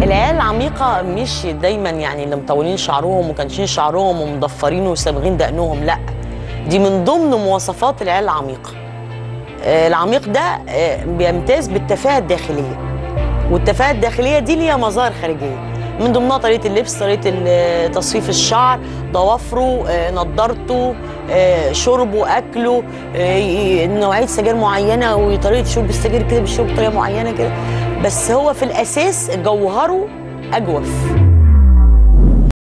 العيال العميقة مش دايما يعني اللي مطولين شعرهم وكانشين شعرهم ومضفرين وصابغين دقنهم لا دي من ضمن مواصفات العيال العميقة آه، العميق ده آه، بيمتاز بالتفاهة الداخلية والتفاهة الداخلية دي ليها مظاهر خارجية من ضمنها طريقة اللبس طريقة ال- تصفيف الشعر ضوافره آه، نضارته آه، شربه أكله آه، ي- نوعية سجاير معينة وطريقة شرب السجاير كده بيشرب بطريقة معينة كده بس هو في الأساس جوهره أجوف